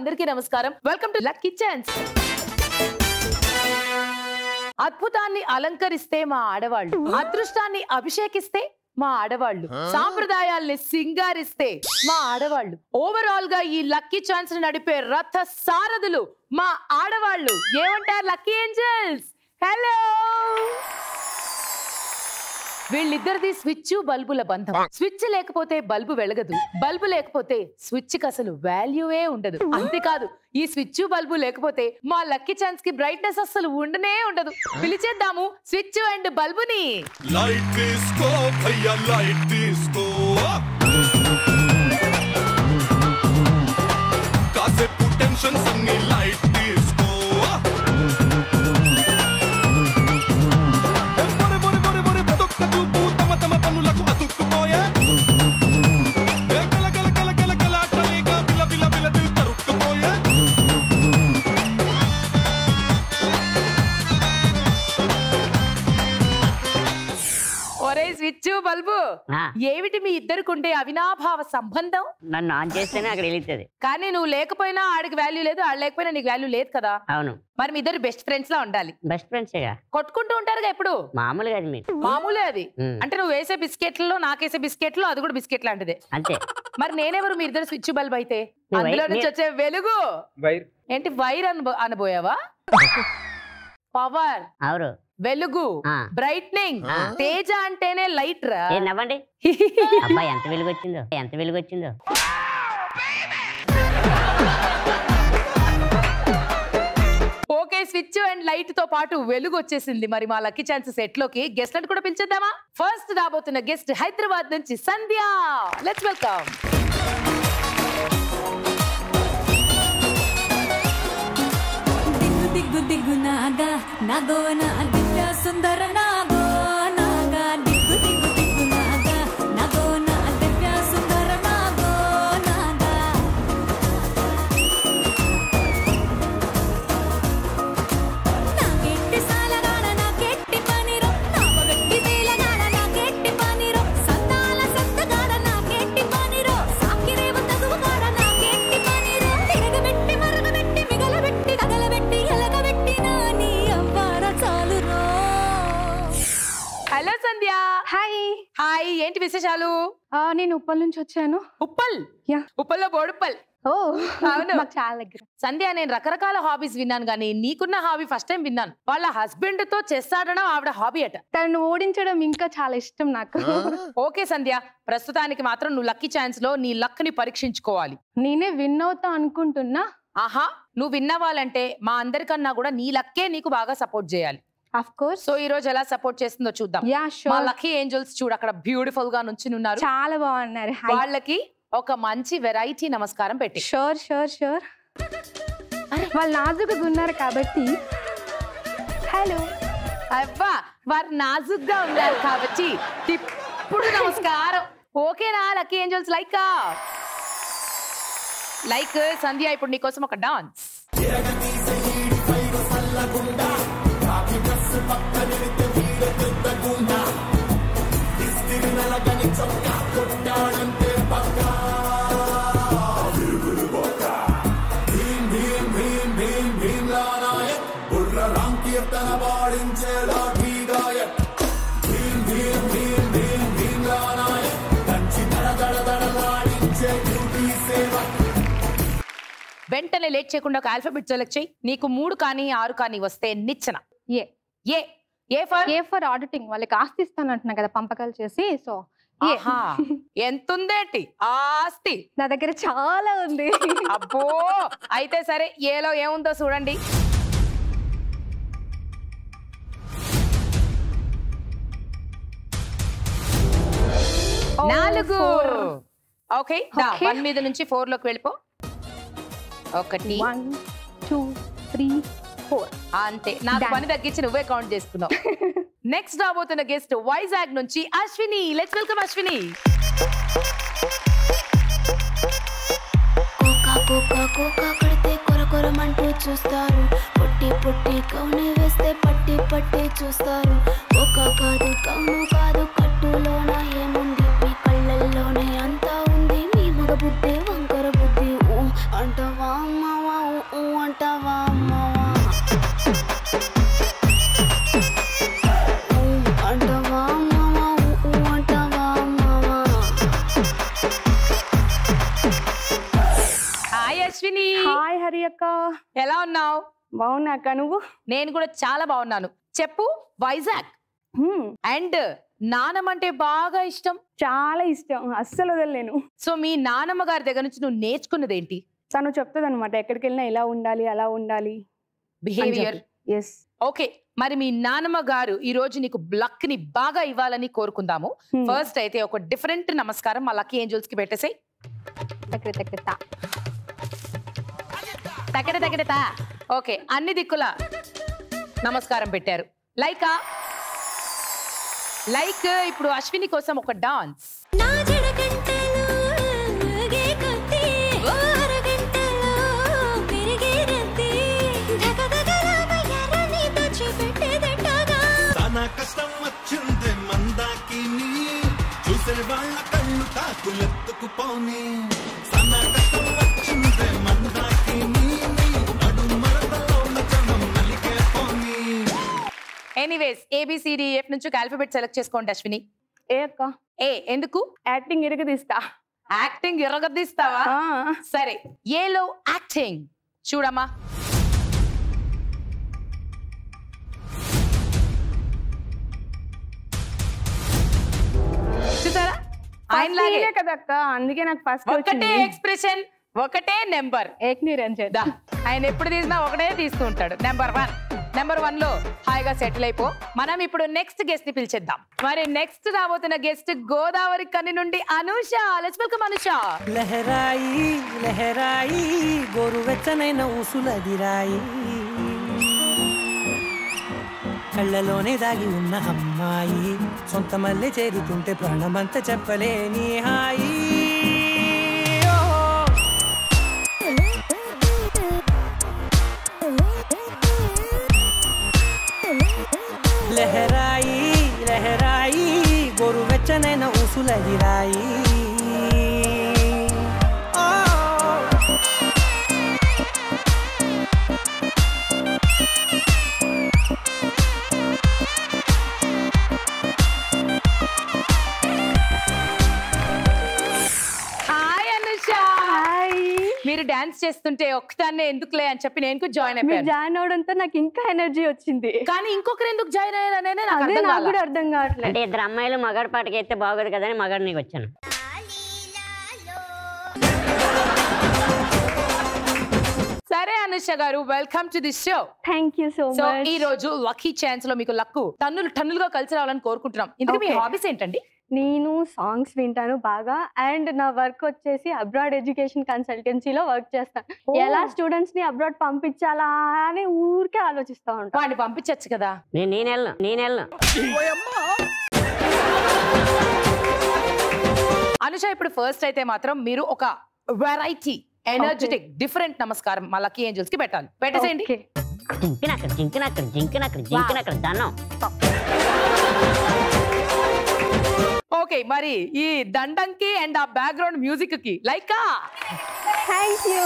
అందరికీ నమస్కారం welcome to lucky chance అద్భుతాన్ని అలంకరిస్తే మా ఆడవాళ్ళు అదృష్టాన్ని అభిషేకిస్తే మా ఆడవాళ్ళు సాంప్రదాయాల్ని సింగారిస్తే మా ఆడవాళ్ళు ఓవరాల్ గా ఈ లక్కీ ఛాన్స్ ని నడిపే రథ సారథులు మా ఆడవాళ్ళు ఏమంటారు లక్కీ ఏంజల్స్ హలో వీళ్ళిద్దరిది స్విచ్ బల్బుల బంధం స్విచ్ లేకపోతే బల్బు వెలగదు బల్బు లేకపోతే స్విచ్ కి అసలు వాల్యూవే ఉండదు అంతేకాదు ఈ స్విచ్ బల్బు లేకపోతే మా లక్కీ ఛాన్స్ కి బ్రైట్నెస్ అసలు ఉండనే ఉండదు పిలిచేద్దాము స్విచ్ అండ్ బల్బుని लाइट डिस्को भैया लाइट डिस्को కాసేపు టెన్షన్స్ అన్ని లైట్ తీసుకో బొరి బొరి బొరి బొరి బతుక్క చూపు తమ తమ పనులకు అతుక్కుపోయే ఏ గల గల గల గల గల అట్టలేక బిల బిల బిల బిల తరుక్కుపోయే ఒరే స్విచ్ బల్బు ఆ, ఏమిటి మీ ఇద్దరికుండే అవినాభావ సంబంధం నన్ను ఆన్ చేస్తేనే అక్కడ వెళ్తుంది కానీ నువ్వు లేకపోయినా ఆడికి వాల్యూ లేదు ఆడు లేకపోయినా నీకు వాల్యూ లేదు కదా అవును మరి మీ ఇద్దరు బెస్ట్ ఫ్రెండ్స్ లా ఉండాలి బెస్ట్ ఫ్రెండ్సేగా కొట్టుకుంటూ ఉంటారుగా ఎప్పుడు మామూలుగా అది మీరు మామూలే అది ఉమ్, అంటే నువ్వు వేసే బిస్కెట్లలో నాకేసే బిస్కెట్లు అది కూడా బిస్కెట్ లాంటిదే అంతే మరి నేనెవరు మీ ఇద్దరు స్విచ్ బల్బ్ అయితే నువ్వు అందులో వై- నుంచి వచ్చే వెలుగు వైర్ ఏంటి వైర్ అనుబో అనబోయావా పవర్ అవును వెలుగు ఆ. బ్రైట్నింగ్ ఆ. తేజ అంటేనే లైట్ రా ఏ నవ్వండి అబ్బాయి ఎంత వెలుగు వచ్చిందో ఎంత వెలుగు వచ్చిందో ఓకే స్విచ్ అండ్ లైట్ తో పాటు వెలుగు వచ్చేసింది మరి మా లక్కీ ఛాన్సెస్ సెట్ లోకి గెస్ట్ కూడా పిలిచేద్దామా ఫస్ట్ రాబోతున్న గెస్ట్ హైదరాబాద్ నుంచి సంధ్య లెట్స్ వెల్కమ్ దిగ్గు దిగ్గు దిగ్గు నాగా నాగో నా దివ్య సుందర నాగో నాగా దిగ్గు దిగ్గు దిగ్గు నాగా నాగో నా దివ్య సుందర నాగో నాగా నాకెట్టి సాలగాడ నాకెట్టి పనిరో నాపగట్టి తేలగాడ నాకెట్టి పనిరో సంతాల సత్తగాడ నాకెట్టి పనిరో సాకిరేవ తగువగాడ నాకెట్టి పనిరో తిరగబెట్టి మరగబెట్టి మిగలబెట్టి తగలబెట్టి ఎలగబెట్టి నా నీ అవ్వార చాలురో హలో సంధ్య హాయ్ హాయ్ ఏంటి విశేషాలు ఆ, నేను ఉప్పల్ నుంచి వచ్చాను ఉప్పల్ Yeah. ఉప్పల్లో బోడుప్పల్ ఓ అవును. మాకు చాలా దగ్గర సంధ్య నేను రకరకాల హాబీస్ విన్నాను కానీ నీకున్న హాబీ ఫస్ట్ టైం విన్నాను వాళ్ళ హస్బెండ్ తో చెస్ ఆడడం ఆవిడ హాబీ అట తనను ఓడించడం ఇంకా చాలా ఇష్టం నాకు ఓకే సంధ్య ప్రస్తుతానికి మాత్రం నువ్వు లక్కీ ఛాన్స్ లో నీ లక్ ని పరీక్షించుకోవాలి నేనే విన్ అవుతా అనుకుంటున్నా ఆహా నువ్వు విన్నవాలంటే మా అందరికన్నా కూడా నీ లక్కే నీకు బాగా సపోర్ట్ చేయాలి అఫ్ కోర్స్ సో ఈ రోజు ఎలా సపోర్ట్ చేస్తుందో చూద్దాం యా మా షూర్ లక్కీ ఏంజల్స్ చూడు అక్కడ బ్యూటిఫుల్ గా నుంచి ఉన్నారు చాలా బాగున్నారు హాయ్ వాళ్ళకి ఒక మంచి వెరైటీ నమస్కారం పెట్టి షూర్ షూర్ షూర్ వాళ్ళు నాజుకుగా ఉన్నారు కాబట్టి హలో అవ్వా వారు నాజుగ్గా ఉన్నారు కాబట్టి ఇప్పుడు నమస్కారం ఓకేనా lucky angels like like Sandhya ఇప్పుడు నీకోసం ఒక డాన్స్ వెంటనే లేట్ చేయకుండా ఒక ఆల్ఫాబెట్ సెలెక్ట్ చేయి నీకు మూడు కానీ ఆరు కానీ వస్తే నిచ్చెన A A A for A for auditing వాళ్ళకి ఆస్తి ఇస్తాను అంటున్నా కదా పంపకాలు చేసి సో ఏ ఆహా ఎంతుందేంటి ఆస్తి నా దగ్గర చాలా ఉంది అబ్బో అయితే సరే ఏలో ఏముందో చూడండి Oh, నాలుగు four. Okay Okay. వన్ మీద నుంచి ఫోర్ లోకి వెళ్ళిపో ఒకటి వన్ టూ త్రీ ఫోర్ అంతే నాకు Done. పని తగ్గించి నువ్వే కౌంట్ చేసుకున్నావు నెక్స్ట్ రాబోతున్న గెస్ట్ వైజాగ్ నుంచి అశ్విని లెట్స్ వెల్కమ్ అశ్విని కోకా కోకా కోకా కడితే కొర కొరమంటూ చూస్తారు పొట్టి పొట్టి కౌని వేస్తే పట్టి పట్టి చూస్తారు కోకా కాదు కౌను కాదు కట్టులోన ఏముంది మీ కళ్ళల్లోనే అంతా ఉంది మీ మగ బుద్ధి వంకర బుద్ధి ఊ అంటవా అమ్మ అంటావా అమ్మవా ఊ అంటావా అమ్మవా ఊ అంటావా అమ్మవా హాయ్ అశ్విని హాయ్ హరి అక్క ఎలా ఉన్నావు బాగున్నా అక్క నువ్వు నేను కూడా చాలా బాగున్నాను చెప్పు వైజాగ్ హ్మ్, అండ్ నానమ్మ అంటే బాగా ఇష్టం చాలా ఇష్టం అస్సలు వదలలేను సో మీ నానమ్మ గారి దగ్గర నుంచి నువ్వు నేర్చుకున్నది ఏంటి తను చెప్తుంది అనమాట ఎక్కడికి వెళ్ళినా ఎలా ఉండాలి అలా ఉండాలి బిహేవియర్ ఎస్ ఓకే మరి మీ నానమ్మ గారు ఈ రోజు నీకు బ్లక్ ని బాగా ఇవ్వాలని కోరుకుందాము ఫస్ట్ అయితే ఒక డిఫరెంట్ నమస్కారం మా లక్కీ ఏంజల్స్ కి పెట్టేసాయి తగ్గడ తగ్గడతా ఓకే అన్ని దిక్కుల నమస్కారం పెట్టారు లైకా లైక్ ఇప్పుడు అశ్విని కోసం ఒక డాన్స్ నా జడగంటలో గే కొద్ది ఓ అరగంటలో పెరిగే రద్దీ ధగధగలామ ఎర్రని దోచిపెట్టేదట్టగా తన కష్టం వచ్చిందే మందాకిని చూసే వాళ్ళ కళ్ళు తాకులెత్తుకుపోని తన కష్టం వచ్చిందే మందాకిని నడు మరదలో జనం నలిగే పోనీ ఎనీవేస్ ఏబిసిడిఎఫ్ నుంచి ఒక ఆల్ఫాబెట్ సెలెక్ట్ చేసుకోండి అశ్విని ఏ అక్క ఏ ఎందుకు యాక్టింగ్ ఇరగదీస్తా యాక్టింగ్ ఎరగదీస్తావా ఆ, సరే ఏలో యాక్టింగ్ చూడమ్మా చూసారా ఆయన లాగే ఫస్ట్ కదా అక్క అందుకే నాకు ఫస్ట్ ఒకటే ఎక్స్ప్రెషన్ ఒకటే నెంబర్ ఏక్ నిరంజన్ దా ఆయన ఎప్పుడు తీసినా ఒకటే తీస్తూ ఉంటాడు నెంబర్ వన్ నెంబర్ వన్ లో హాయిగా సెటిల్ అయిపో మనం ఇప్పుడు నెక్స్ట్ గెస్ట్ ని పిలిచేద్దాం మరి నెక్స్ట్ రాబోతున్న గెస్ట్ గోదావరి కన్ని నుండి అనూష లెట్స్ వెల్కమ్ అనూష లహరాయి లహరాయి గోరువెచ్చనైన ఊసులదిరాయి కళ్ళలోనే దాగి ఉన్న అమ్మాయి సొంత మల్లె చేరుతుంటే ప్రాణమంతా చెప్పలేని హాయి ఓహో. లహరాయి లహరాయి గోరువెచ్చనైన ఊసులదిరాయి ఓ హాయ్ అనుష హాయ్ మీరు డాన్స్ చేస్తుంటే ఒక్కదాన్నే ఎందుకులే అని చెప్పి నేను కూడా జాయిన్ మీరు అయిపోయాను జాయిన్ అవడంతో నాకు ఇంకా ఎనర్జీ వచ్చింది కానీ ఇంకొకరు ఎందుకు జాయిన్ అయ్యారనే నాకు అదే అర్థం నాకు కాలా. కూడా అర్థం కావట్లేదు అంటే ఇద్దరు అమ్మాయిలు మగాడి పాటకి అయితే బాగోదు కదని మగాడికి వచ్చాను సరే Anusha garu welcome to the show thank you so so much ఈ రోజు లక్కీ ఛాన్స్ లో మీకు లక్కు టన్నులు టన్నులుగా కలిసి రావాలని కోరుకుంటున్నాం ఇందుకు మీ Okay. హాబీస్ ఏంటండి నేను సాంగ్స్ వింటాను బాగా అండ్ నా వర్క్ వచ్చేసి అబ్రాడ్ ఎడ్యుకేషన్ కన్సల్టెన్సీలో వర్క్ చేస్తాను Oh. ఎలా స్టూడెంట్స్ ని అబ్రాడ్ పంపించాలా అని ఊరికే ఆలోచిస్తా ఉంటాను వాడిని పంపించచ్చు కదా నేను నేను వెళ్ళను నేను వెళ్ళను అనుష ఇప్పుడు ఫస్ట్ అయితే మాత్రం మీరు ఒక వెరైటీ ఎనర్జెటిక్ డిఫరెంట్ నమస్కారం మా లక్కీ ఏంజల్స్ కి పెట్టాలి పెట్టేసేయండి Okay. జింకినక్కడ జింకినక్కడ జింకినక్కడ జింకినక్కడ దన్నం ఓకే మరి ఈ దండంకి అండ్ ఆ బ్యాక్గ్రౌండ్ మ్యూజిక్ కి లైకా థ్యాంక్ యూ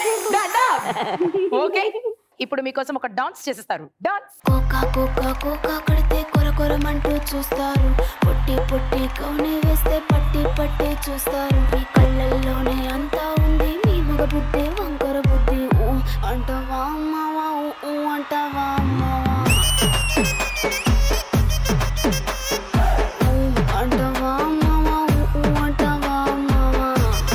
ఓకే ఇప్పుడు మీకోసం ఒక డాన్స్ చేసేస్తారు డాన్స్ కోకా కోకా కోకా కడితే కొర కొరమంటూ చూస్తారు పొట్టి పొట్టి కౌనే వేస్తే పట్టి పట్టి చూస్తారు మీ కళ్ళల్లోనే అంతా ఉంది మీ మగ బుద్ధి వంకర బుద్ధి ఊ అంటావా అమ్మవా ఊ, ఊ అంటావా అమ్మవా ఊ అంటావా అమ్మవా ఊ, ఊ అంటావా అమ్మవా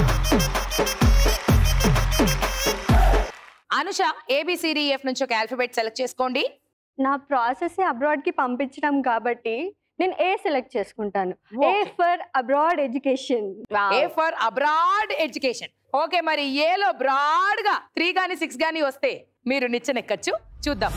అనుష ఏబిసిడిఎఫ్ నుంచి ఒక ఆల్ఫాబెట్ సెలెక్ట్ చేసుకోండి నా ప్రాసెస్ అబ్రాడ్ కి పంపించడం కాబట్టి నేను ఏ సెలెక్ట్ చేసుకుంటాను A Okay. For abroad education A for abroad education okay మరి ఏలో బ్రాడ్ గా త్రీ గాని సిక్స్ గాని వస్తే మీరు నిచ్చెనెక్కచ్చు చూద్దాం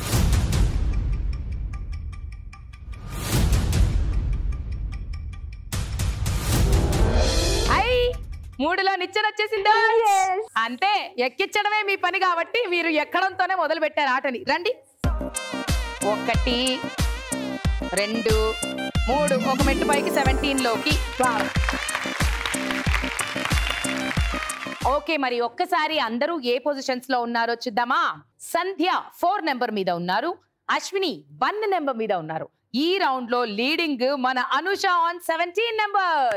ఐ మూడులో నిచ్చెన వచ్చేసిందా Yes. అంతే ఎక్కించడమే మీ పని కాబట్టి మీరు ఎక్కడంతోనే మొదలు పెట్టారు ఆటని రండి ఒకటి రెండు మూడు ఒక మెట్టు పైకి సెవెంటీన్ లోకి ఓకే మరి ఒక్కసారి అందరూ ఏ పొజిషన్స్ లో ఉన్నారో చూద్దామా సంధ్య ఫోర్ నెంబర్ మీద ఉన్నారు అశ్విని వన్ నెంబర్ మీద ఉన్నారు ఈ రౌండ్ లో లీడింగ్ మన అనుష ఆన్ సెవెంటీన్ నెంబర్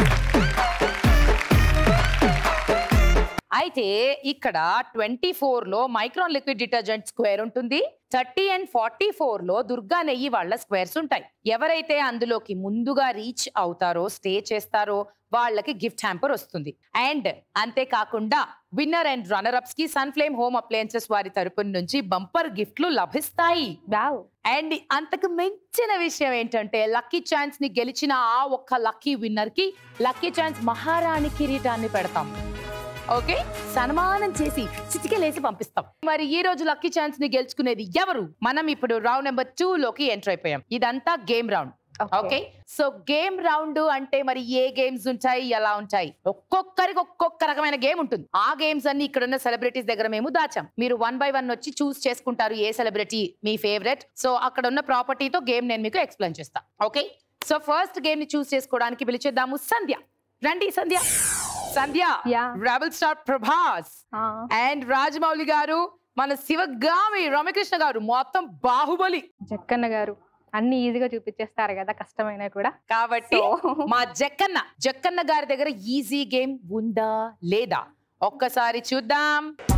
అయితే ఇక్కడ ట్వంటీ ఫోర్ లో మైక్రాన్ లిక్విడ్ డిటర్జెంట్ స్క్వేర్ ఉంటుంది థర్టీ అండ్ ఫార్టీ ఫోర్ లో దుర్గా నెయ్యి వాళ్ళ స్క్వేర్స్ ఉంటాయి ఎవరైతే అందులోకి ముందుగా రీచ్ అవుతారో స్టే చేస్తారో వాళ్ళకి గిఫ్ట్ హ్యాంపర్ వస్తుంది అండ్ అంతేకాకుండా విన్నర్ అండ్ రన్నర్ అప్స్ కి సన్ ఫ్లేమ్ హోమ్ అప్లయన్సెస్ వారి తరపున నుంచి బంపర్ గిఫ్ట్లు లభిస్తాయి వావ్ అండ్ అంతకు మించిన విషయం ఏంటంటే లక్కీ ఛాన్స్ ని గెలిచిన ఆ ఒక్క లక్కీ విన్నర్ కి లక్కీ ఛాన్స్ మహారాణి కిరీటాన్ని పెడతాం ఓకే సన్మానం చేసి చిటికెలేసి పంపిస్తాం మరి ఈ రోజు లక్కీ ఛాన్స్ ని గెలుచుకునేది ఎవరు మనం ఇప్పుడు రౌండ్ నెంబర్ టూ లోకి ఎంటర్ అయిపోయాం ఇదంతా game round okay so game round అంటే మరి ఏ గేమ్స్ ఉంటాయి ఎలా ఉంటాయి ఒక్కొక్కరికి ఒక్కొక్క రకమైన గేమ్ ఉంటుంది ఆ గేమ్స్ అన్ని ఇక్కడ ఉన్న సెలబ్రిటీస్ దగ్గర మేము దాచాం మీరు వన్ బై వన్ వచ్చి చూస్ చేసుకుంటారు ఏ సెలబ్రిటీ మీ ఫేవరెట్ సో అక్కడ ఉన్న ప్రాపర్టీతో గేమ్ నేను మీకు ఎక్స్ప్లెయిన్ చేస్తా ఓకే సో ఫస్ట్ గేమ్ ని చూస్ చేసుకోవడానికి పిలిచేద్దాము సంధ్య రండి Sandhya Sandhya Yeah. Rebel star Prabhas and Rajamouli garu మన శివగామి రమకృష్ణ గారు మొత్తం బాహుబలి జక్కన్న గారు అన్ని ఈజీగా చూపించేస్తారు కదా కష్టమైన కూడా కాబట్టి So- మా జక్కన్న జక్కన్న గారి దగ్గర ఈజీ గేమ్ ఉందా లేదా ఒక్కసారి చూద్దాం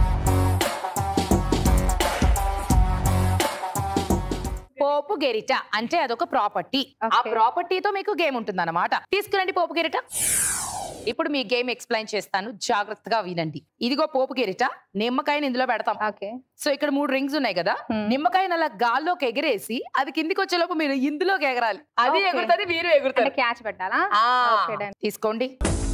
పోపు గెరిట అంటే అదొక ప్రాపర్టీ ఆ Okay. ప్రాపర్టీతో మీకు గేమ్ ఉంటుంది అనమాట తీసుకురండి పోపు గెరిట ఇప్పుడు మీ గేమ్ ఎక్స్ప్లెయిన్ చేస్తాను జాగ్రత్తగా వినండి ఇదిగో పోపు గెరిట నిమ్మకాయని ఇందులో పెడతాం ఓకే సో ఇక్కడ మూడు రింగ్స్ ఉన్నాయి కదా Hmm. నిమ్మకాయని అలా గాల్లోకి ఎగిరేసి అది కిందికి వచ్చేలోపు మీరు ఇందులోకి ఎగరాలి అది Okay. ఎగురుతుంది మీరు అంటే ఎగురుతారు క్యాచ్ పెట్టాలా ఆ, Okay, done. తీసుకోండి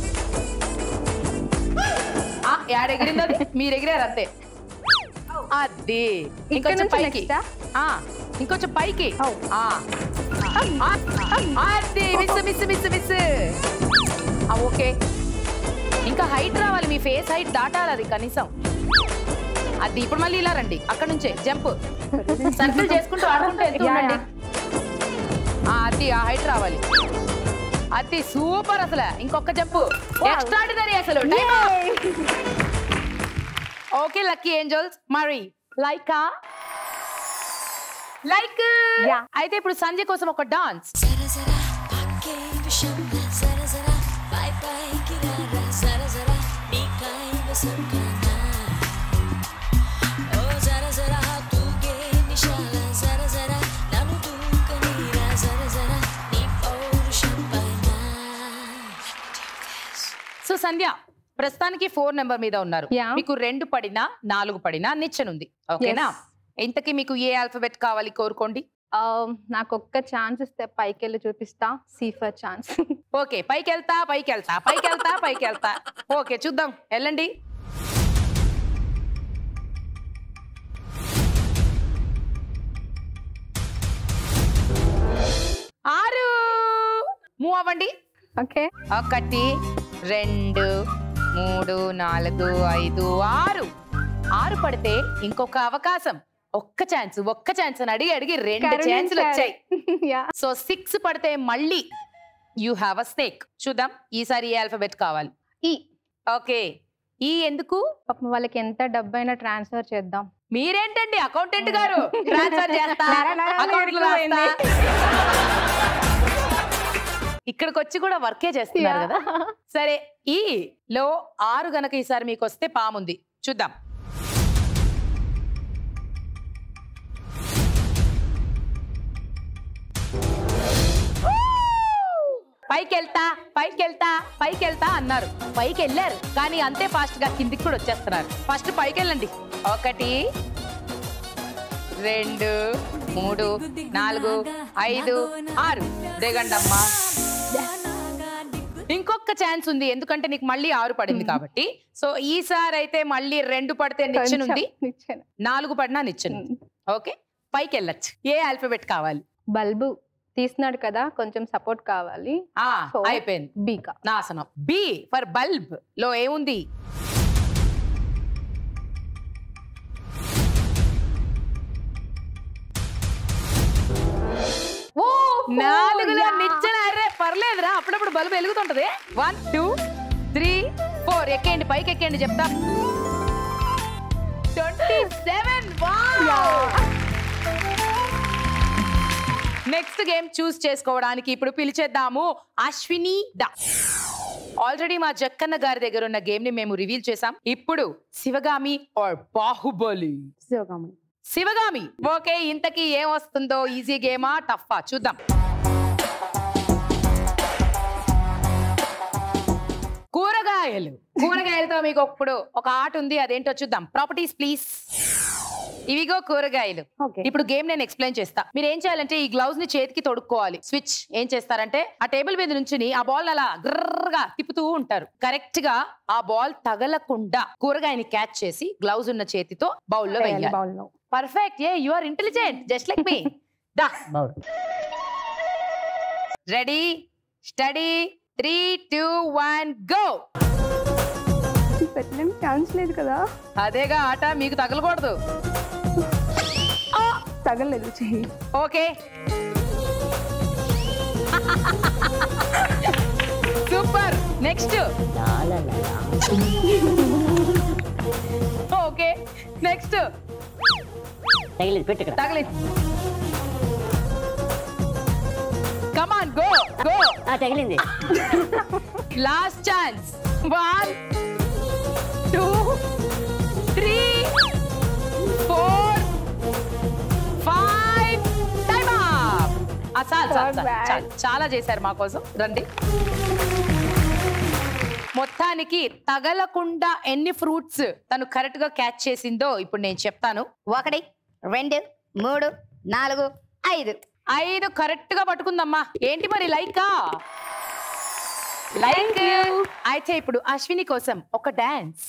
ఆ, యాడ ఎగిరింది అది మీరు ఎగిరారు అంతే అది ఇక్కడ ఇంకొంచెం నుంచి పైకి నెక్స్ట్ ఆ, ఇంకొంచెం పైకి Oh. ఆ. ఆ, అది మిస్ మిస్ మిస్ మిస్ ఆ, ఓకే ఇంకా హైట్ రావాలి మీ ఫేస్ హైట్ దాటాలి అది కనీసం అది ఇప్పుడు మళ్ళీ ఇలా రండి అక్కడ నుంచే జంప్ సర్కిల్ చేసుకుంటూ ఆడుకుంటూ వెళ్తూ Yeah, ఉండండి ఆ, అది ఆ హైట్ రావాలి అది సూపర్ అసలు ఇంకొక జంపు ఎక్స్ట్రాడినరీ అసలు ఓకే లక్కీ ఏంజల్స్ మరి లైక్ లైక్ Yeah. అయితే ఇప్పుడు సంజయ్ కోసం ఒక డాన్స్ జర జర పాకే విషంలా జర జర పై పైకి రారా జర జర నీకై వసంకానా ఓ జర జర తూగే నిశాల జర జర నన్ను దూకనీరా జర జర నీ పౌరుషం పైన సో సంధ్య ప్రస్తుతానికి ఫోర్ నెంబర్ మీద ఉన్నారు Yeah. మీకు రెండు పడినా నాలుగు పడినా నిచ్చనుంది ఓకేనా ఇంతకీ మీకు ఏ ఆల్ఫబెట్ కావాలి కోరుకోండి నాకు ఒక్క ఛాన్స్ ఇస్తే పైకి వెళ్ళి చూపిస్తా సీఫర్ ఛాన్స్ ఓకే పైకి వెళ్తా పైకి వెళ్తా పైకి వెళ్తా పైకి వెళ్తా ఓకే చూద్దాం వెళ్ళండి ఆరు మూవ్ అవ్వండి ఓకే ఒకటి రెండు మూడు నాలుగు ఐదు ఆరు ఆరు పడితే ఇంకొక అవకాశం ఒక్క ఛాన్స్ ఒక్క ఛాన్స్ అని అడిగి అడిగి రెండు ఛాన్సులు వచ్చాయి యా సో సిక్స్ పడితే మళ్ళీ యూ హ్యావ్ అ స్నేక్ చూద్దాం ఈసారి ఏ ఆల్ఫబెట్ కావాలి ఈ ఓకే ఈ ఎందుకు పాపం వాళ్ళకి ఎంత డబ్బైనా ట్రాన్స్ఫర్ చేద్దాం మీరేంటండి అకౌంటెంట్ గారు ట్రాన్స్ఫర్ చేస్తా నర నరాలు అకౌంట్లు రాస్తా. ఇరుక్కుపోయింది. ఇక్కడికి వచ్చి కూడా వర్కే చేస్తున్నారు Yeah. కదా సరే ఈ లో ఆరు గనక ఈసారి మీకు వస్తే పాముంది చూద్దాం పైకి వెళ్తా పైకి వెళ్తా పైకి వెళ్తా అన్నారు పైకి వెళ్ళారు కానీ అంతే ఫాస్ట్ గా కిందికి కూడా వచ్చేస్తున్నారు ఫస్ట్ పైకి వెళ్ళండి ఒకటి రెండు మూడు నాలుగు ఐదు ఆరు దిగండమ్మా ఇంకొక ఛాన్స్ ఉంది ఎందుకంటే నీకు మళ్ళీ ఆరు పడింది కాబట్టి సో ఈసారి అయితే మళ్ళీ రెండు పడితే నిచ్చెనుంది కొంచెం నిచ్చెన. నాలుగు పడినా నిచ్చెను ఓకే పైకి వెళ్ళొచ్చు ఏ ఆల్ఫబెట్ కావాలి బల్బు తీస్తున్నాడు కదా కొంచెం సపోర్ట్ కావాలి ఆ So, అయిపోయింది బీకా నాశనం బి ఫర్ బల్బ్ లో ఏముంది నాలుగులో నిచ్చెన అరే పర్లేదురా అప్పుడప్పుడు బల్బ్ వెలుగుతుంటది వన్ టూ త్రీ ఫోర్ ఎక్కేయండి పైకి ఎక్కేయండి చెప్తా twenty seven next game choose చేసుకోవడానికి ఇప్పుడు పిలిచేద్దాము అశ్విని దా ఆల్రెడీ మా జక్కన్న గారి దగ్గర ఉన్న గేమ్ ని మేము రివీల్ చేసాం ఇప్పుడు శివగామి ఆర్ బాహుబలి శివగామి శివగామి ఓకే ఇంతకీ ఏం వస్తుందో ఈజీ గేమా టఫా చూద్దాం కూరగాయలు కూరగాయలతో మీకు ఇప్పుడు ఒక ఆట ఉంది అదేంటో చూద్దాం ప్రాపర్టీస్ ప్లీజ్ ఇవిగో కూరగాయలు ఓకే ఇప్పుడు గేమ్ నేను ఎక్స్ప్లెయిన్ చేస్తా మీరు ఏం చేయాలంటే ఈ గ్లౌజ్ ని చేతికి తొడుక్కోవాలి స్విచ్ ఏం చేస్తారంటే ఆ టేబుల్ మీద నుంచి ఆ బాల్ అలా గ్రర్గా తిప్పుతూ ఉంటారు కరెక్ట్ గా ఆ బాల్ తగలకుండా కూరగాయని క్యాచ్ చేసి గ్లౌజ్ ఉన్న చేతితో బౌల్లో వేయాలి బౌల్లో perfect hey you are intelligent just like me the bowl ready steady three two one go పెట్టలేం ఛాన్స్ లేదు కదా అదేగా ఆట మీకు తగలకూడదు తగలేదు చెయ్యి okay super next okay next తగిలింది పెట్టు ఇక్కడ తగలి కమాన్ గో గో ఆ, తగిలింది last chance one two three four five time చాలు చాలు చాలు, చాలు చాలా చేశారు మా కోసం రండి మొత్తానికి తగలకుండా ఎన్ని ఫ్రూట్స్ తను కరెక్ట్ గా క్యాచ్ చేసిందో ఇప్పుడు నేను చెప్తాను ఒకటి రెండు మూడు నాలుగు ఐదు ఐదు కరెక్ట్ గా పట్టుకుందమ్మా ఏంటి మరి లైకా లైక్ అయితే ఇప్పుడు అశ్విని కోసం ఒక డాన్స్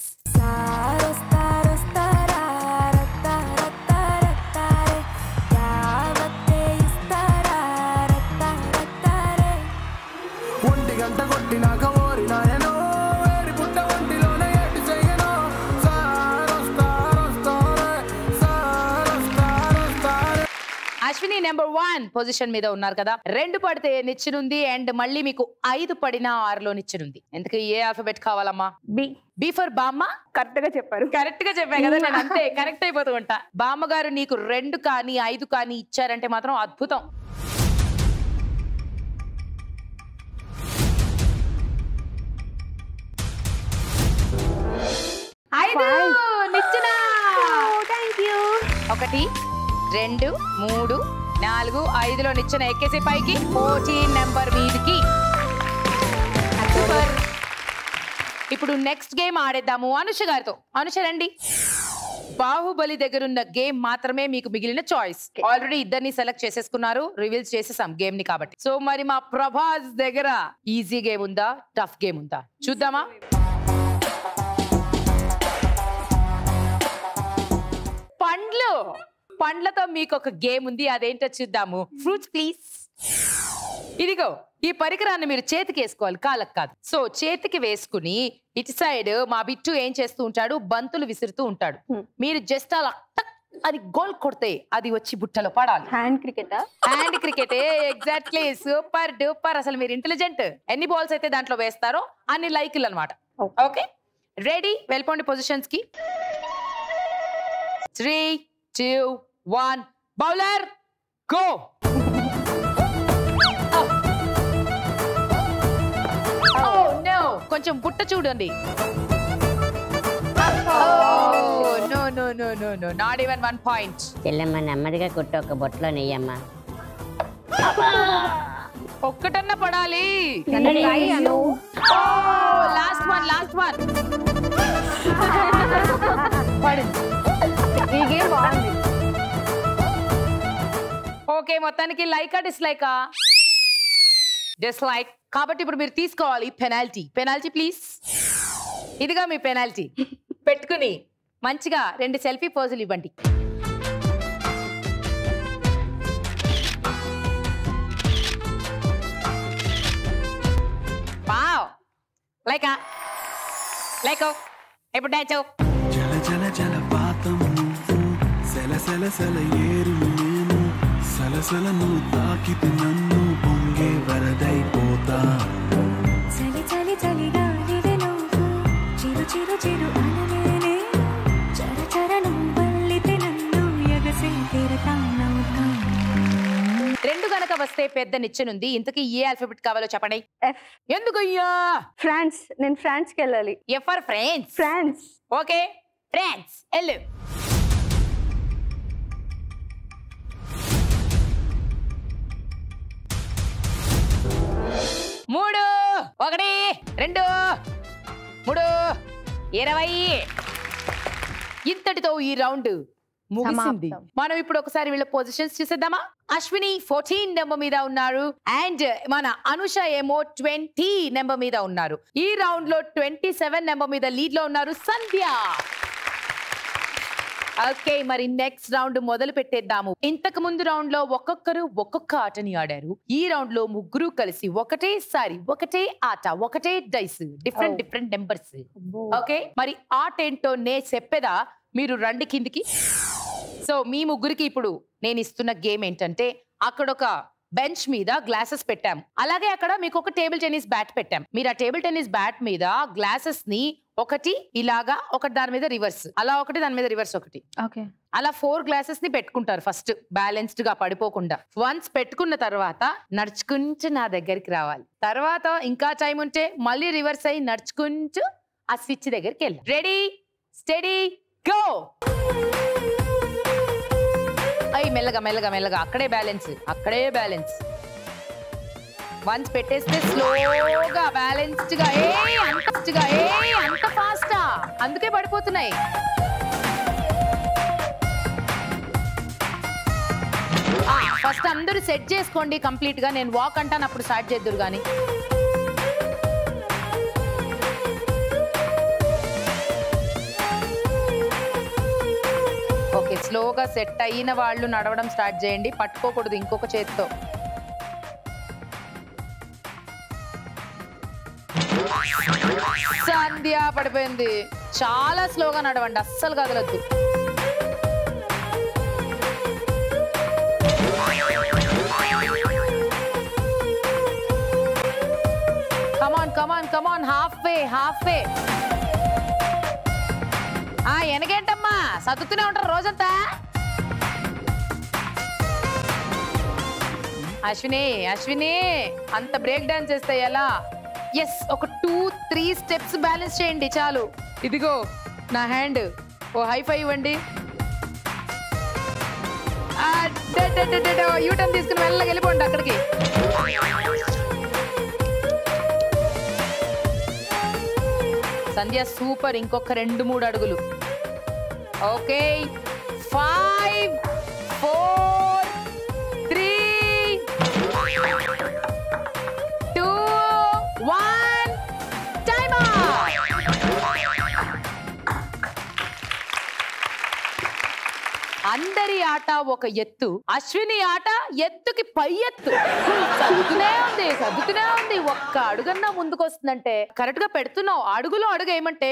ఒంటి గంట కొట్టినాక ఓరి నాయనో వేడి పుట్ట ఒంటిలోనే ఏటి చెయ్యనో సారొస్తారొస్తారే సారొస్తారొస్తారే అశ్విని నెంబర్ వన్ పొజిషన్ మీద ఉన్నారు కదా రెండు పడితే నిచ్చినుంది అండ్ మళ్ళీ మీకు ఐదు పడిన ఆరులో నిచ్చినుంది ఎందుకు ఏ ఆల్ఫబెట్ కావాలమ్మా బి బీ ఫర్ బామ్మ కరెక్ట్ గా చెప్పారు కరెక్ట్ గా చెప్పా కదా నేను అంతే కరెక్ట్ అయిపోతూ ఉంటా బామ్మగారు నీకు రెండు కానీ ఐదు కానీ ఇచ్చారంటే మాత్రం అద్భుతం ఐదు నిచ్చెన థ్యాంక్ యూ ఒకటి రెండు మూడు నాలుగు ఐదులో నిచ్చెన ఎక్కేసి పైకి ఫోర్టీన్ నెంబర్ మీదికి సూపర్ ఇప్పుడు నెక్స్ట్ గేమ్ ఆడేద్దాము అనుష గారితో అనుష రండి బాహుబలి దగ్గర ఉన్న గేమ్ మాత్రమే మీకు మిగిలిన చాయిస్ ఆల్రెడీ ఇద్దరిని సెలెక్ట్ చేసేసుకున్నారు రివీల్స్ చేసేసాం గేమ్ ని కాబట్టి సో మరి మా ప్రభాస్ దగ్గర ఈజీ గేమ్ ఉందా టఫ్ గేమ్ ఉందా చూద్దామా పండ్లు పండ్లతో మీకు ఒక గేమ్ ఉంది అదేంటో చూద్దాము ఫ్రూట్స్ ప్లీజ్ ఇదిగో ఈ పరికరాన్ని మీరు చేతికి వేసుకోవాలి కాలకు కాదు సో చేతికి వేసుకుని ఇటు సైడ్ మా బిట్టు ఏం చేస్తూ ఉంటాడు బంతులు విసురుతూ ఉంటాడు Hmm. మీరు జస్ట్ అలా టక్ అది గోల్ కొడితే అది వచ్చి బుట్టలో పడాలి హ్యాండ్ క్రికెటా hand cricket exactly super duper అసలు మీరు ఇంటెలిజెంట్ ఎన్ని బాల్స్ అయితే దాంట్లో వేస్తారో అన్ని లైకులు అనమాట Okay. ఓకే రెడీ వెళ్ళిపోండి పొజిషన్స్ కి three two one bowler go కొంచెం బుట్ట చూడండి no no no no no not even one point చెల్లెమ్మ నెమ్మదిగా కుట్టు ఒక బొట్టలో నెయ్యమ్మ ఒక్కటన్నా పడాలి లాస్ట్ వన్ లాస్ట్ వన్ ఈ గేమ్ బాగుంది ఓకే మొత్తానికి లైకా డిస్లైకా డిస్లైక్ కాబట్టి ఇప్పుడు మీరు తీసుకోవాలి పెనాల్టీ పెనాల్టీ ప్లీజ్ ఇదిగా మీ పెనాల్టీ పెట్టుకుని మంచిగా రెండు సెల్ఫీ పోజులు ఇవ్వండి వావ్ లైకా లైకో ఎప్పుడు డాచో జల జల జల పాతం నువ్వు సెల సెల సెల ఏరు నేను సలసల నువ్వు తాకితే నన్ను పొంగే వరదైపోతా చలి చలి చలిగా నువ్వు చిరు చిరు చిరు అనలేనే చర చరణం వల్లితే నన్ను ఎగసే తీరతానవుతాను రెండు గనక వస్తే పెద్ద నిచ్చెనుంది ఇంతకీ ఏ ఆల్ఫాబెట్ కావాలో చెప్పండి ఎఫ్ ఎందుకయ్యా ఫ్రాన్స్ నేను ఫ్రాన్స్కి వెళ్ళాలి F R friends France okay friends L మూడు ఒకటి రెండు మూడు ఇరవై ఇంతటితో ఈ రౌండ్ ముగిసింది సమాప్తం. మనం ఇప్పుడు ఒకసారి వీళ్ళ పొజిషన్స్ చూసేద్దామా అశ్విని ఫోర్టీన్ నెంబర్ మీద ఉన్నారు అండ్ మన అనుష ఏమో ట్వంటీ నెంబర్ మీద ఉన్నారు ఈ రౌండ్ లో ట్వంటీ సెవెన్ నెంబర్ మీద లీడ్ లో ఉన్నారు సంధ్య ఓకే మరి నెక్స్ట్ రౌండ్ మొదలు పెట్టేద్దాము ఇంతకు ముందు రౌండ్ లో ఒక్కొక్కరు ఒక్కొక్క ఆటని ఆడారు ఈ రౌండ్ లో ముగ్గురు కలిసి ఒకటేసారి ఒకటే ఆట ఒకటే dice different Oh. Different numbers okay మరి ఆట ఏంటో నే చెప్పేదా మీరు రండి కిందికి సో మీ ముగ్గురికి ఇప్పుడు నేను ఇస్తున్న గేమ్ ఏంటంటే అక్కడ ఒక బెంచ్ మీద గ్లాసెస్ పెట్టాం అలాగే అక్కడ మీకు ఒక టేబుల్ టెన్నిస్ బ్యాట్ పెట్టాం మీరు ఆ టేబుల్ టెన్నిస్ బ్యాట్ మీద గ్లాసెస్ ని ఒకటి ఇలాగా ఒకటి దాని మీద రివర్స్ అలా ఒకటి దాని మీద రివర్స్ ఒకటి ఓకే అలా ఫోర్ గ్లాసెస్ ని పెట్టుకుంటారు ఫస్ట్ బ్యాలెన్స్డ్ గా పడిపోకుండా వన్స్ పెట్టుకున్న తర్వాత నడుచుకుంటూ నా దగ్గరికి రావాలి తర్వాత ఇంకా టైం ఉంటే మళ్ళీ రివర్స్ అయ్యి నడుచుకుంటూ ఆ స్విచ్ దగ్గరికి వెళ్ళి రెడీ స్టడీ గో అయ్యి మెల్లగా మెల్లగా మెల్లగా అక్కడే బ్యాలెన్స్ అక్కడే బ్యాలెన్స్ వన్స్ పెట్టేస్తే స్లోగా బ్యాలెన్స్డ్ గా ఏ అంత గా ఏ అంత ఫాస్టా అందుకే పడిపోతున్నాయి ఫస్ట్ అందరూ సెట్ చేసుకోండి కంప్లీట్ గా నేను వాక్ అంటాను అప్పుడు స్టార్ట్ చేద్దురు గాని ఓకే స్లోగా సెట్ అయిన వాళ్ళు నడవడం స్టార్ట్ చేయండి పట్టుకోకూడదు ఇంకొక చేతితో సంధ్య పడిపోయింది చాలా స్లోగా నడవండి అస్సలు కదలొద్దు కమాన్ కమాన్ కమాన్ హాఫ్ వే హాఫ్ వే ఆ ఎనగేంటమ్మా సతుతూనే ఉంటారు రోజంతా అశ్విని అశ్విని అంత బ్రేక్ డాన్స్ చేస్తే ఎలా ఎస్ ఒక టూ త్రీ స్టెప్స్ బ్యాలెన్స్ చేయండి చాలు ఇదిగో నా హ్యాండ్ ఓ హై ఫై ఇవ్వండి యూటర్న్ తీసుకుని వెళ్ళకి వెళ్ళిపోండి అక్కడికి సంధ్య సూపర్ ఇంకొక రెండు మూడు అడుగులు okay five four three two one time అందరి ఆట ఒక ఎత్తు అశ్విని ఆట ఎత్తుకి పై ఎత్తు సర్దుతూనే ఉంది సర్దుతూనే ఉంది ఒక్క అడుగన్నా ముందుకు వస్తుందంటే కరెక్ట్ గా పెడుతున్నావు అడుగులో అడుగు ఏమంటే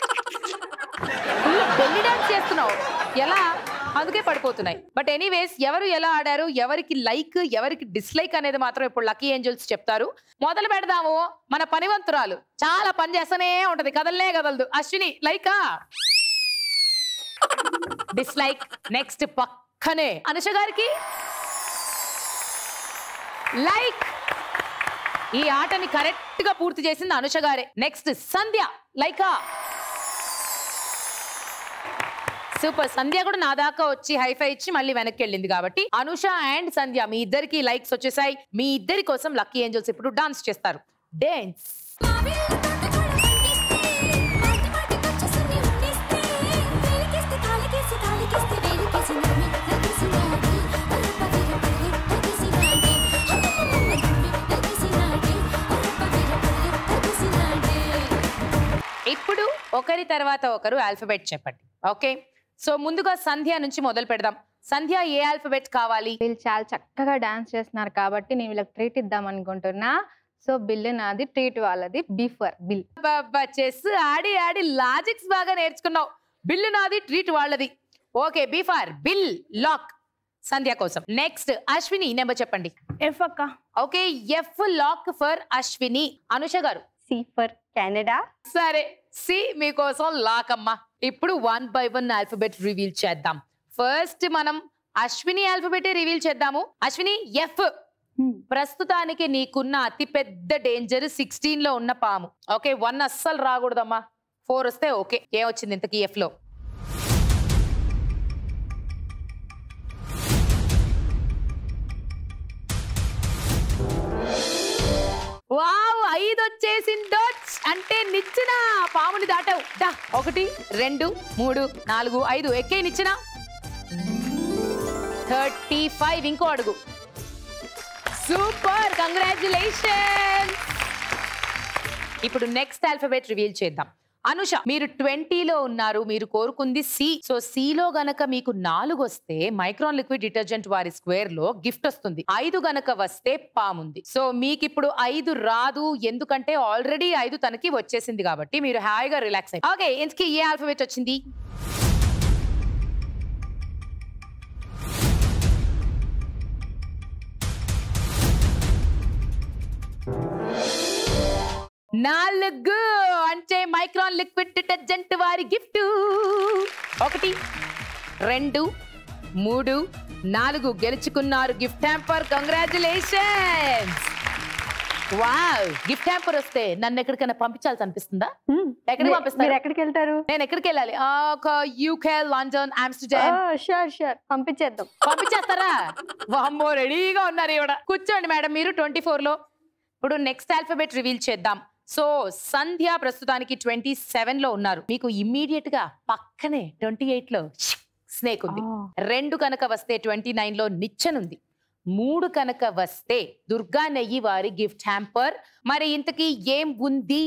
ఫుల్ బెల్లి డాన్స్ చేస్తున్నావు ఎలా అందుకే పడిపోతున్నాయి బట్ ఎనీవేస్ ఎవరు ఎలా ఆడారు ఎవరికి లైక్ ఎవరికి డిస్లైక్ అనేది మాత్రం ఇప్పుడు లక్కీ ఏంజల్స్ చెప్తారు మొదలు పెడదాము మన పనివంతురాలు చాలా పని చేస్తూనే ఉంటది కదలనే కదలదు అశ్విని లైకా డిస్లైక్ నెక్స్ట్ పక్కనే అనుష గారికి లైక్ ఈ ఆటని కరెక్ట్ గా పూర్తి చేసింది అనుష గారే నెక్స్ట్ సంధ్య లైకా సూపర్ సంధ్య కూడా నా దాకా వచ్చి హైఫై ఇచ్చి మళ్ళీ వెనక్కి వెళ్ళింది కాబట్టి అనుష అండ్ సంధ్య మీ ఇద్దరికి లైక్స్ వచ్చేసాయి మీ ఇద్దరి కోసం లక్కీ ఏంజల్స్ ఇప్పుడు డాన్స్ చేస్తారు డాన్స్ ఇప్పుడు ఒకరి తర్వాత ఒకరు ఆల్ఫబెట్ చెప్పండి ఓకే సో ముందుగా సంధ్య నుంచి మొదలు పెడదాం సంధ్య ఏ ఆల్ఫబెట్ కావాలి వీళ్ళు చాలా చక్కగా డాన్స్ చేస్తున్నారు కాబట్టి నేను వీళ్ళకి ట్రీట్ ఇద్దాం అనుకుంటున్నా సో బిల్ నాది ట్రీట్ వాళ్ళది బిఫర్ బిల్ అబ్బబ్బా, చెస్ ఆడి ఆడి లాజిక్స్ బాగా నేర్చుకున్నావు బిల్లు నాది ట్రీట్ వాళ్ళది okay before bill lock Sandhya కోసం నెక్స్ట్ అశ్విని నెంబర్ చెప్పండి ఎఫ్ అక్క okay F lock for Ashwini Anusha garu C for Canada సరే సి మీకోసం లాకమ్మ ఇప్పుడు one by one alphabet reveal చేద్దాం ఫస్ట్ మనం అశ్విని ఆల్ఫబెట్ రివీల్ చేద్దాము అశ్విని ఎఫ్ ప్రస్తుతానికి నీకున్న అతి పెద్ద డేంజర్ సిక్స్టీన్ లో ఉన్న పాము ఓకే వన్ అస్సలు రాకూడదమ్మా ఫోర్ వస్తే ఓకే ఏమొచ్చింది ఇంతకీ ఎఫ్ లో వావ్ ఐదు వచ్చేసిందో అంటే నిచ్చిన పాముని దాటావు దా ఒకటి రెండు మూడు నాలుగు ఐదు ఎక్కే నిచ్చిన థర్టీ ఫైవ్ ఇంకో అడుగు సూపర్ కంగ్రాచులేషన్ ఇప్పుడు నెక్స్ట్ ఆల్ఫబెట్ రివీల్ చేద్దాం అనుష మీరు ట్వంటీలో ఉన్నారు మీరు కోరుకుంది సి సో సి లో గనక మీకు నాలుగు వస్తే మైక్రాన్ లిక్విడ్ డిటర్జెంట్ వారి స్క్వేర్ లో గిఫ్ట్ వస్తుంది ఐదు గనక వస్తే పాముంది సో మీకు ఇప్పుడు ఐదు రాదు ఎందుకంటే ఆల్రెడీ ఐదు తనకి వచ్చేసింది కాబట్టి మీరు హాయిగా రిలాక్స్ అయ్యి ఓకే ఇంతకీ ఏ ఆల్ఫబెట్ వచ్చింది నాలుగు అంటే మైక్రాన్ లిక్విడ్ డిటర్జెంట్ వారి గిఫ్ట్ ఒకటి రెండు మూడు నాలుగు గెలుచుకున్నారు gift hamper congratulations wow gift hamper వస్తే నన్ను ఎక్కడికైనా పంపించాల్సి అనిపిస్తుందా ఎక్కడికి మీరు పంపిస్తారు ఎక్కడికి వెళ్తారు నేను ఎక్కడికి వెళ్ళాలి ఆ, ఒక UK London Amsterdam sure sure పంపించేద్దాం పంపించేస్తారా వామ్మో రెడీగా ఉన్నారు ఇవిడ కూర్చోండి మేడం మీరు ట్వంటీ లో ఇప్పుడు నెక్స్ట్ ఆల్ఫబెట్ రివీల్ చేద్దాం సో సంధ్య ప్రస్తుతానికి ట్వంటీ సెవెన్ లో ఉన్నారు మీకు ఇమ్మీడియట్ గా పక్కనే ట్వంటీ ఎయిట్ లో స్నేక్ ఉంది రెండు కనుక వస్తే ట్వంటీ నైన్ లో నిచ్చెన్ ఉంది మూడు కనుక వస్తే దుర్గా నెయ్యి వారి గిఫ్ట్ హ్యాంపర్ మరి ఇంతకీ ఏం ఉంది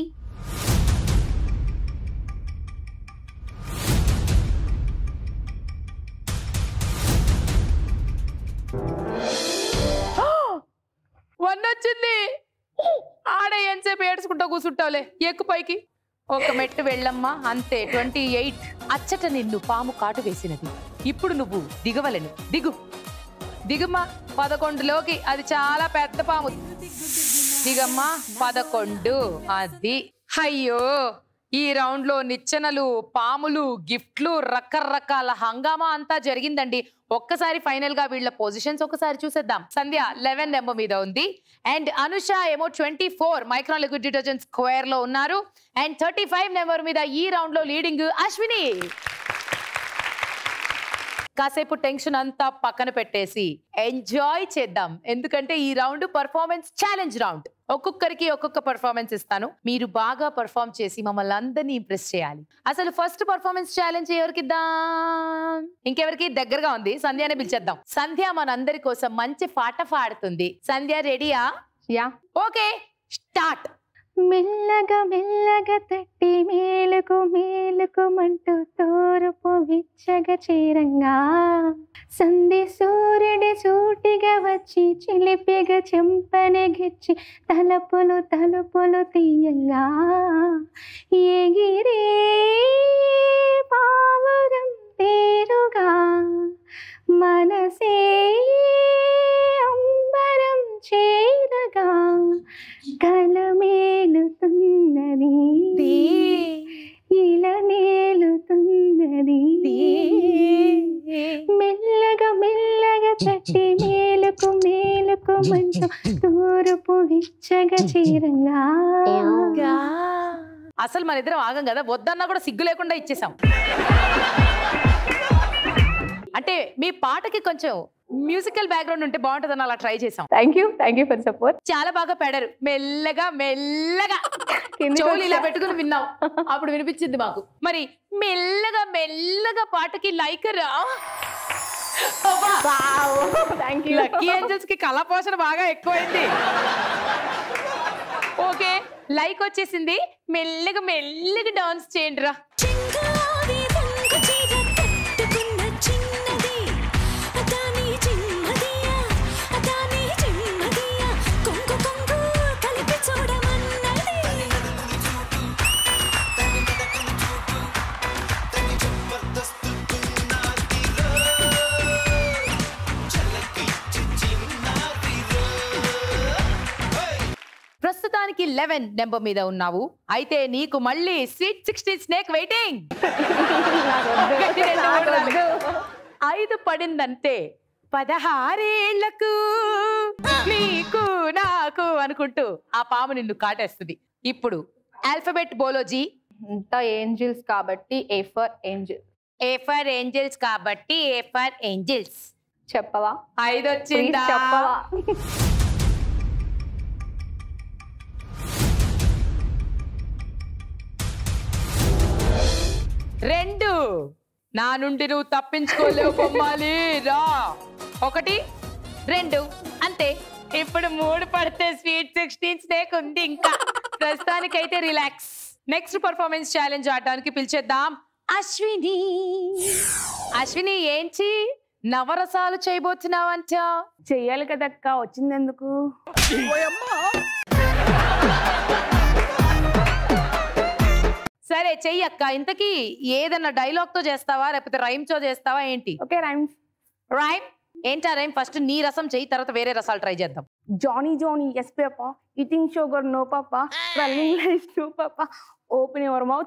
వన్ వచ్చింది ఆడ ఎంతసేపు ఏడ్చుకుంటా కూర్చుంటావులే ఎక్కు పైకి ఒక మెట్టు వెళ్ళమ్మా అంతే ట్వంటీ ఎయిట్ అచ్చట నిన్ను పాము కాటు వేసినది ఇప్పుడు నువ్వు దిగవలెను దిగు దిగుమ్మా పదకొండులోకి అది చాలా పెద్ద పాము దిగమ్మా పదకొండు అది అయ్యో ఈ రౌండ్ లో నిచ్చెనలు పాములు గిఫ్ట్లు రకరకాల హంగామా అంతా జరిగిందండి ఒక్కసారి ఫైనల్ గా వీళ్ళ పొజిషన్స్ ఒకసారి చూసేద్దాం సంధ్య లెవెన్ నెంబర్ మీద ఉంది అండ్ అనుష ఏమో twenty four Micron liquid detergent square లో ఉన్నారు అండ్ థర్టీ ఫైవ్ నెంబర్ మీద ఈ రౌండ్ లో లీడింగ్ అశ్విని కాసేపు టెన్షన్ అంతా పక్కన పెట్టేసి ఎంజాయ్ చేద్దాం ఎందుకంటే ఈ రౌండ్ పర్ఫార్మెన్స్ ఛాలెంజ్ రౌండ్ ఒక్కొక్కరికి ఒక్కొక్క పర్ఫార్మెన్స్ ఇస్తాను మీరు బాగా పర్ఫార్మ్ చేసి మమ్మల్ని అందరినీ ఇంప్రెస్ చేయాలి అసలు ఫస్ట్ పర్ఫార్మెన్స్ ఛాలెంజ్ ఎవరికి ఇద్దాం ఇంకెవరికి దగ్గరగా ఉంది సంధ్యానే పిలిచేద్దాం సంధ్య మనందరి కోసం మంచి పాట పాడుతుంది సంధ్య రెడీయా యా ఓకే స్టార్ట్ మెల్లగా మెల్లగా తట్టి మేలుకు మేలుకుమంటూ తూర్పు విచ్చగ చేరంగా సంధి సూర్యుడి సూటిగా వచ్చి చిలిపిగా చెంపనెగిచ్చి తలుపులు తలుపులు తీయంగా ఎగిరే పావురం తేరుగా మనసే అంబరం చేరగా కలమేలుతున్నది ఇలా నేలుతున్నది మెల్లగా మెల్లగా తట్టి మేలుకు మేలుకు మంటూ తూర్పు విచ్చగా చీరంగా అసలు మన ఇద్దరం ఆగం కదా వద్దన్నా కూడా సిగ్గు లేకుండా ఇచ్చేసాం అంటే మీ పాటకి కొంచెం మ్యూజికల్ బ్యాక్గ్రౌండ్ ఉంటే బాగుంటుందని అలా ట్రై చేసాం thank you thank you for support చాలా బాగా పాడారు మెల్లగా మెల్లగా చెవులు ఇలా పెట్టుకుని విన్నాం అప్పుడు వినిపించింది మాకు మరి మెల్లగా మెల్లగా పాటకి లైక్ రా థ్యాంక్ యూ లక్కీ ఏంజల్స్ కి కళా పోషణ బాగా ఎక్కువైంది ఓకే లైక్ వచ్చేసింది మెల్లగా మెల్లగా డాన్స్ చేయండి రా చింగావి రంగు చీర కట్టుకున్న చిన్నది అదాని చిన్నదియా అదాని చిన్నదియా కొంగు కొంగు కలిపి చూడమన్నది ప్రస్తుతానికి లెవెన్ నెంబర్ మీద ఉన్నావు అయితే నీకు మళ్ళీ స్వీట్ సిక్స్టీన్ స్నేక్ వెయిటింగ్ ఐదు పడిందంటే పదహారేళ్లకు నీకు నాకు అనుకుంటూ ఆ పాము నిన్ను కాటేస్తుంది ఇప్పుడు ఆల్ఫబెట్ బోలోజీ అంతా ఏంజిల్స్ కాబట్టి A for angel A for angels కాబట్టి ఏ ఫర్ ఏంజల్స్ చెప్పవా ఐదు Please వచ్చిందా చెప్పవా రెండు నా నుండి నువ్వు తప్పించుకోలేవు బొమ్మాలి రా ఒకటి రెండు అంతే ఇప్పుడు మూడు పడితే స్వీట్ సిక్స్టీన్ స్నేక్ ఉంది ఇంకా ప్రస్తుతానికైతే రిలాక్స్ నెక్స్ట్ పర్ఫార్మెన్స్ ఛాలెంజ్ ఆడడానికి పిలిచేద్దాం అశ్విని అశ్విని ఏంటి నవరసాలు చేయబోతున్నావంట చెయ్యాలి కదక్క వచ్చిందెందుకు సరే చెయ్యక్క ఇంతకీ ఏదన్నా డైలాగ్ తో చేస్తావా లేకపోతే రైమ్ తో చేస్తావా ఏంటి ఓకే రైమ్స్ రైమ్ ఏంటా రైమ్ ఫస్ట్ నీ రసం చెయ్యి తర్వాత వేరే రసాలు ట్రై చేద్దాం Johnny Johnny yes papa eating sugar no papa running lies no papa open your mouth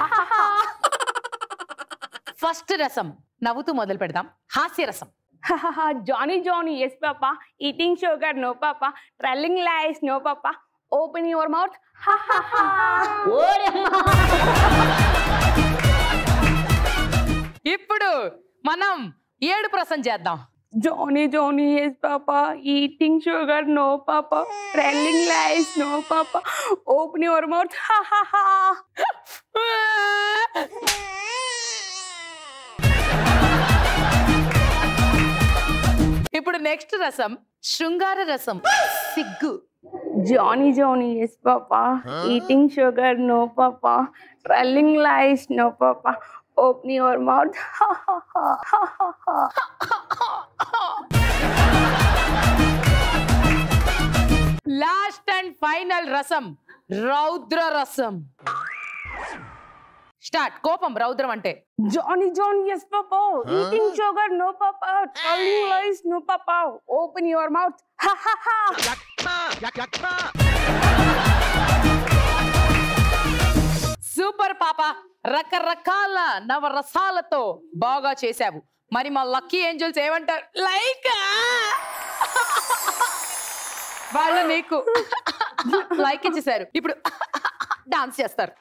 first రసం నవ్వుతూ మొదలు పెడదాం హాస్య రసం Johnny Johnny yes papa eating sugar no papa telling lies no papa open your mouth ఇప్పుడు మనం ఏడుపు రసం చేద్దాం Johnny Johnny yes papa eating sugar no papa telling lies no papa open your mouth ఇప్పుడు నెక్స్ట్ రసం శృంగార రసం సిగ్గు Johnny Johnny yes papa eating sugar no papa telling lies no papa open your mouth last and final రసం రౌద్ర రసం start కోపం రౌద్రం అంటే Johnny Johnny yes papa eating sugar no papa telling lies no papa open your mouth super papa రకరకాల నవరసాలతో బాగా చేశావు మరి మా లక్కీ ఏంజల్స్ ఏమంటారు లైక్ వాళ్ళు నీకు లైక్ ఇచ్చేసారు ఇప్పుడు డాన్స్ చేస్తారు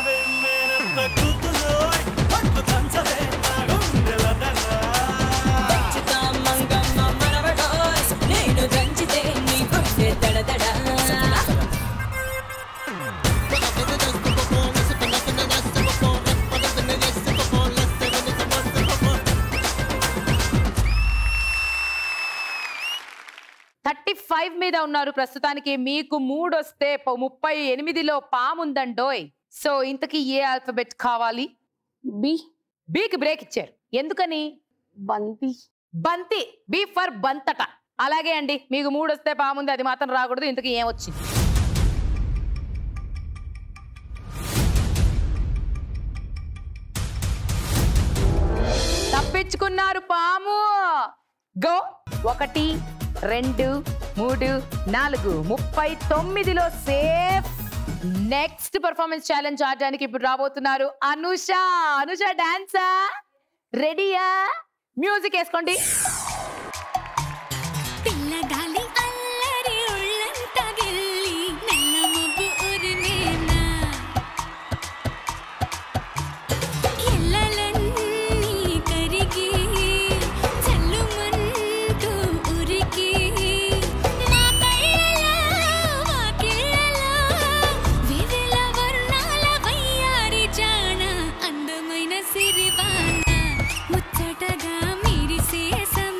థర్టీ ఫైవ్ మీద ఉన్నారు ప్రస్తుతానికి మీకు మూడు వస్తే ప- ముప్పై ఎనిమిదిలో పాముందండోయ్ సో ఇంతకీ ఏ ఆల్ఫబెట్ కావాలి బి బీకి బ్రేక్ ఇచ్చారు ఎందుకని బంతి బంతి బీ ఫర్ బంతట అలాగే అండి మీకు మూడు వస్తే పాముంది అది మాత్రం రాకూడదు ఇంతకీ ఏం వచ్చింది తప్పించుకున్నారు పాము గో ఒకటి రెండు మూడు నాలుగు ముప్పై తొమ్మిదిలో సేఫ్ నెక్స్ట్ పర్ఫార్మెన్స్ ఛాలెంజ్ ఆడడానికి ఇప్పుడు రాబోతున్నారు అనుష అనుష డాన్సా రెడీయా మ్యూజిక్ వేసుకోండి పిల్లగాలి అల్లరి ఒళ్ళంతా గిల్లి నల్ల మబ్బు ఉరిమేనా ఎల్లలన్నీ కరిగి చల్లుమంటూ ఉరికి మా కళ్ళలో వాకిళ్ళలో వివిధ వర్ణాల వయ్యారి జాణ అందమైన సిరివాన ముచ్చటగా మిరిసే సమ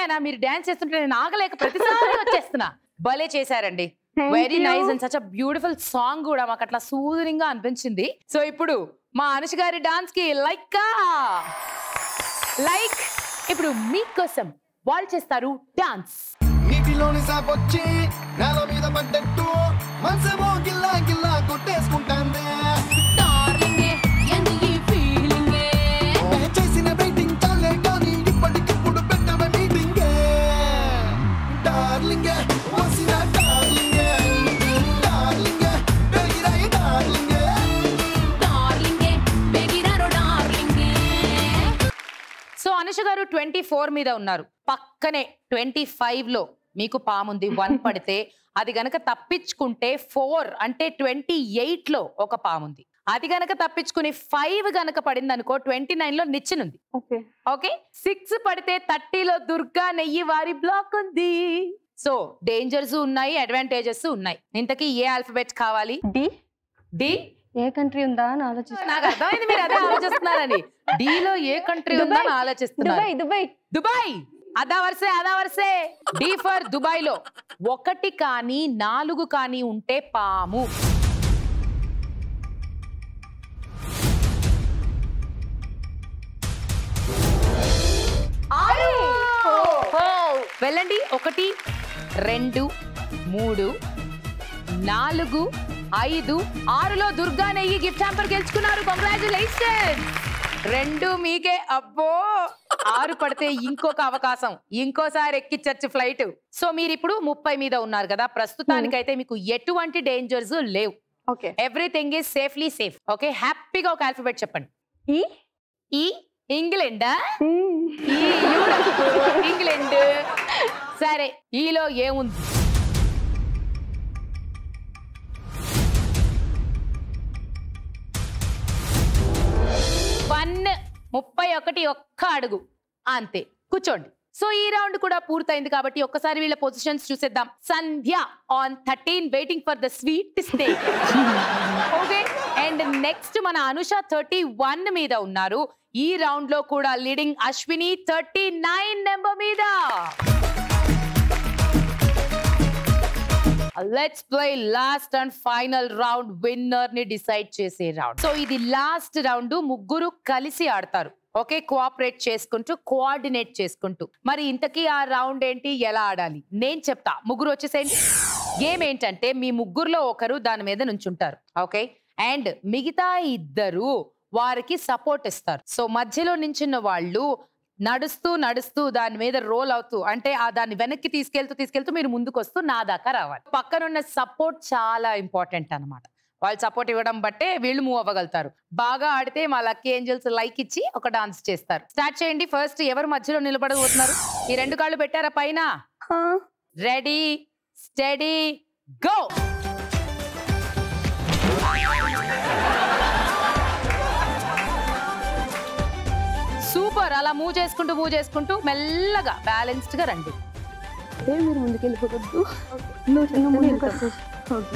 చెప్పానా మీరు డాన్స్ చేస్తుంటే నేను ఆగలేక ప్రతిసారి వచ్చేస్తున్నా భలే చేశారండి Thank very you. Nice and such a beautiful song కూడా మాకు అట్లా సూదరింగ్ గా అనిపించింది సో ఇప్పుడు మా అనుష గారి డాన్స్ కి లైక్ లైక్ ఇప్పుడు మీకోసం వాళ్ళు చేస్తారు డాన్స్ నీటిలోని సాపొచ్చి నేల మీద పడ్డట్టు మనసేమో గిల్లా గిల్లా కొట్టేసుకుంటాందే చేసిన వెయిటింగ్ చాలే కానీ ఇప్పటికిప్పుడు పెట్టవ మీటింగే డార్లింగే వసిన డార్లింగే డార్లింగే పెరిగిరాయి డార్లింగే సో అనుష గారు ట్వంటీ ఫోర్ మీద ఉన్నారు పక్కనే ట్వంటీ ఫైవ్ లో మీకు పాముంది వన్ పడితే అది గనక తప్పించుకుంటే ఫోర్ అంటే ట్వంటీ ఎయిట్ లో ఒక పాముంది అది గనక తప్పించుకుని ఫైవ్ గనక పడింది అనుకో ట్వంటీ నైన్ లో నిచ్చినుంది ఓకే ఓకే సిక్స్ పడితే థర్టీలో దుర్గా నెయ్యి వారి బ్లాక్ ఉంది సో డేంజర్స్ ఉన్నాయి అడ్వాంటేజెస్ ఉన్నాయి ఇంతకీ ఏ ఆల్ఫబెట్ కావాలి డి డి ఏ కంట్రీ ఉందా అని ఆలోచిస్తాను నాకు అర్థమైంది మీరు అదే ఆలోచిస్తున్నారని D లో ఏ కంట్రీ ఉందని దుబాయ్. ఆలోచిస్తున్నారు దుబాయ్ దుబాయ్ దుబాయ్ అదా వరుసే అదా వరుసే డి ఫర్ దుబాయ్ లో ఒకటి కానీ నాలుగు కానీ ఉంటే పాము ఆరు. హో. వెళ్ళండి ఒకటి రెండు మూడు నాలుగు ఐదు ఆరులో దుర్గా నెయ్యి గిఫ్ట్ హ్యాంపర్ గెలుచుకున్నారు కంగ్రాచులేషన్ రెండు మీకే అబ్బో ఆరు పడితే ఇంకొక అవకాశం ఇంకోసారి ఎక్కిచ్చచ్చు ఫ్లైట్ సో మీరు ఇప్పుడు ముప్పై మీద ఉన్నారు కదా ప్రస్తుతానికైతే మీకు ఎటువంటి డేంజర్స్ లేవు okay everything is safely safe okay హ్యాపీగా ఒక ఆల్ఫబెట్ చెప్పండి ఈ ఈ ఇంగ్లాండ్ ఇంగ్లాండ్ సరే ఈలో ఏముంది వన్ ముప్పై ఒకటి ఒక్క అడుగు అంతే కూర్చోండి సో ఈ రౌండ్ కూడా పూర్తయింది కాబట్టి ఒక్కసారి వీళ్ళ పొజిషన్స్ చూసేద్దాం Sandhya on thirteen waiting for the sweet stay okay and next మన అనుష థర్టీ వన్ మీద ఉన్నారు ఈ రౌండ్ లో కూడా leading Ashwini thirty nine number మీద let's play last and final round winner ని డిసైడ్ చేసే రౌండ్ సో ఇది లాస్ట్ రౌండ్ ముగ్గురు కలిసి ఆడతారు ఓకే కోఆపరేట్ చేసుకుంటూ కోఆర్డినేట్ చేసుకుంటూ మరి ఇంతకీ ఆ రౌండ్ ఏంటి ఎలా ఆడాలి నేను చెప్తా ముగ్గురు వచ్చేసేయండి గేమ్ ఏంటంటే మీ ముగ్గురులో ఒకరు దాని మీద నుంచుంటారు ఓకే అండ్ మిగతా ఇద్దరు వారికి సపోర్ట్ ఇస్తారు సో మధ్యలో నించున్న వాళ్ళు నడుస్తూ నడుస్తూ దాని మీద రోల్ అవుతూ అంటే ఆ దాన్ని వెనక్కి తీసుకెళ్తూ తీసుకెళ్తూ మీరు ముందుకు వస్తూ నా దాకా రావాలి పక్కనున్న సపోర్ట్ చాలా ఇంపార్టెంట్ అన్నమాట వాళ్ళు సపోర్ట్ ఇవ్వడం బట్టే వీళ్ళు మూవ్ అవ్వగలుగుతారు బాగా ఆడితే మా లక్కీ ఏంజల్స్ లైక్ ఇచ్చి ఒక డాన్స్ చేస్తారు స్టార్ట్ చేయండి ఫస్ట్ ఎవరు మధ్యలో నిలబడబోతున్నారు ఈ రెండు కాళ్ళు పెట్టారా పైన రెడీ స్టడీ గో సూపర్ అలా మూవ్ చేసుకుంటూ మూవ్ చేసుకుంటూ మెల్లగా బ్యాలెన్స్డ్ గా రండి ఏ మీరు ముందుకు వెళ్ళిపోవద్దు నువ్వు నువ్వు ముందుకు వచ్చేసి ఓకే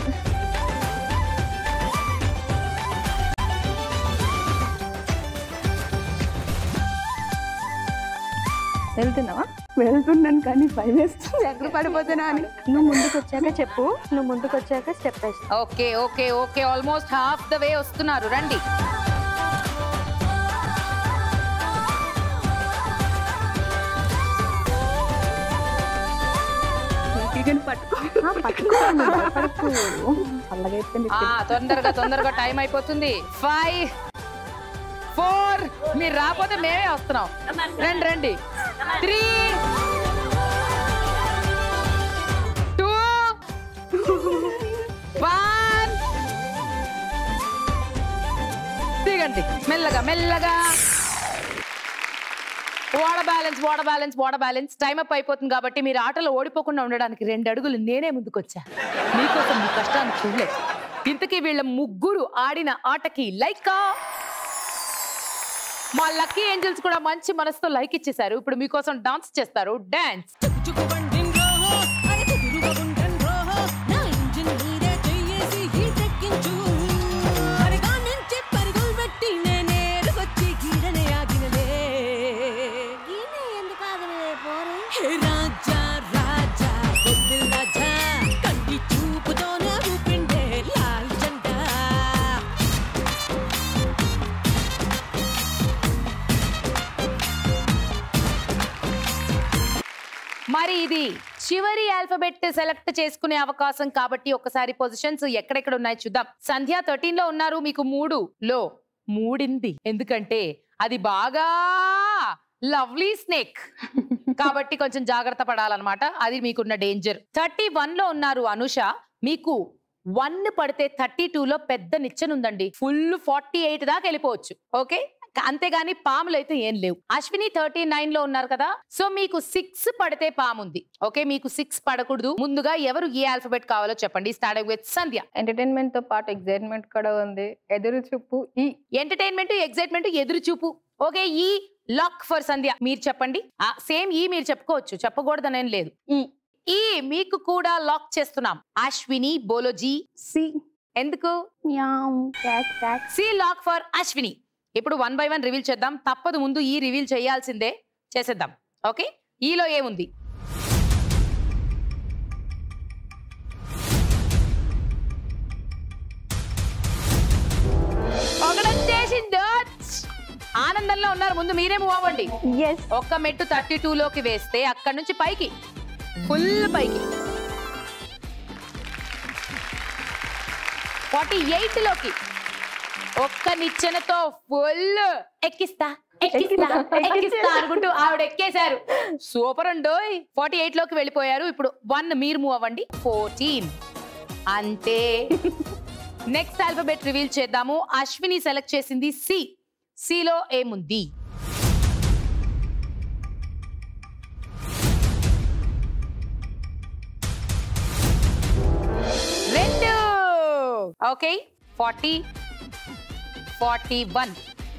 వెళ్తున్నావా వెళ్తున్నాను కానీ భయం వేస్తుంది ఎక్కడ పడిపోతున్నా అని నువ్వు ముందుకు వచ్చాక చెప్పు నువ్వు ముందుకు వచ్చాక స్టెప్ వేస్తా okay okay okay almost half the way వస్తున్నారు రండి చికెన్ పట్టుకో పట్టుకో పట్టుకో చల్లగా ఎత్తండి ఆ తొందరగా తొందరగా టైం అయిపోతుంది ఫైవ్ ఫోర్ మీరు రాకపోతే మేమే వస్తున్నాం రండి రండి త్రీ టూ వన్ దిగండి మెల్లగా మెల్లగా వాడ బ్యాలెన్స్ వాడ బ్యాలెన్స్ వాడ బ్యాలెన్స్ టైం అప్ అయిపోతుంది కాబట్టి మీరు ఆటలో ఓడిపోకుండా ఉండడానికి రెండు అడుగులు నేనే ముందుకొచ్చా మీకోసం మీ కష్టాన్ని చూడలేదు ఇంతకీ వీళ్ళ ముగ్గురు ఆడిన ఆటకి లైక్ మా లక్కీ ఏంజల్స్ కూడా మంచి మనసుతో లైక్ ఇచ్చేశారు ఇప్పుడు మీకోసం డాన్స్ చేస్తారు డాన్స్ ఎందుకు ఆగలేదే పోరు ఇది చివరి ఆల్ఫబెట్ సెలెక్ట్ చేసుకునే అవకాశం కాబట్టి ఒకసారి పొజిషన్స్ ఎక్కడెక్కడ ఉన్నాయి చూద్దాం సంధ్య థర్టీన్ లో ఉన్నారు మీకు మూడు లో మూడింది ఎందుకంటే అది బాగా లవ్లీ స్నేక్ కాబట్టి కొంచెం జాగ్రత్త పడాలన్నమాట అది మీకున్న డేంజర్ థర్టీ వన్ లో ఉన్నారు అనుష మీకు వన్ పడితే థర్టీ లో పెద్ద నిచ్చెనుందండి ఫుల్ ఫార్టీ ఎయిట్ దాకా వెళ్ళిపోవచ్చు ఓకే అంతేగాని పాములు అయితే ఏం లేవు అశ్విని థర్టీ నైన్ లో ఉన్నారు కదా సో మీకు సిక్స్ పడితే పాము ఉంది ఓకే మీకు సిక్స్ పడకూడదు ముందుగా ఎవరు ఏ ఆల్ఫబెట్ కావాలో చెప్పండి స్టార్టింగ్ విత్ సంధ్య ఎంటర్టైన్మెంట్ తో పాటు ఎగ్జైట్మెంట్ కూడా ఉంది ఎదురు చూపు ఈ ఎంటర్టైన్మెంట్ ఎగ్జైట్మెంట్ ఎదురు చూపు ఓకే ఈ లాక్ ఫర్ సంధ్య మీరు చెప్పండి సేమ్ ఈ మీరు చెప్పుకోవచ్చు చెప్పకూడదనేం లేదు ఈ ఈ మీకు కూడా లాక్ చేస్తున్నాం అశ్విని బోలోజీ సి ఎందుకు meow cat cat C lock for Ashwini ఇప్పుడు వన్ బై వన్ రివీల్ చేద్దాం తప్పదు ముందు ఈ రివీల్ చేయాల్సిందే చేసేద్దాం ఓకే ఈలో ఏముంది ఒకటొచ్చేసిందో ఆనందంలో ఉన్నారు ముందు మీరే మూవ్ అవ్వండి ఎస్ ఒక్క మెట్టు థర్టీ లోకి వేస్తే అక్కడ నుంచి పైకి ఫుల్ పైకి ఫార్టీ ఎయిట్ లోకి ఒక్క నిచ్చెనతో ఫుల్ ఎక్కిస్తా ఎక్కిస్తా ఎక్కిస్తా అనుకుంటూ ఆవిడ ఎక్కేశారు సూపర్ అండో ఫార్టీ ఎయిట్ లోకి వెళ్ళిపోయారు ఇప్పుడు వన్ మీరు మూవ్ అవ్వండి ఫోర్టీన్ అంతే నెక్స్ట్ ఆల్ఫబెట్ రివీల్ చేద్దాము అశ్విని సెలెక్ట్ చేసింది సి సిలో ఏముంది రెండు ఓకే ఫార్టీ ఫార్టీ వన్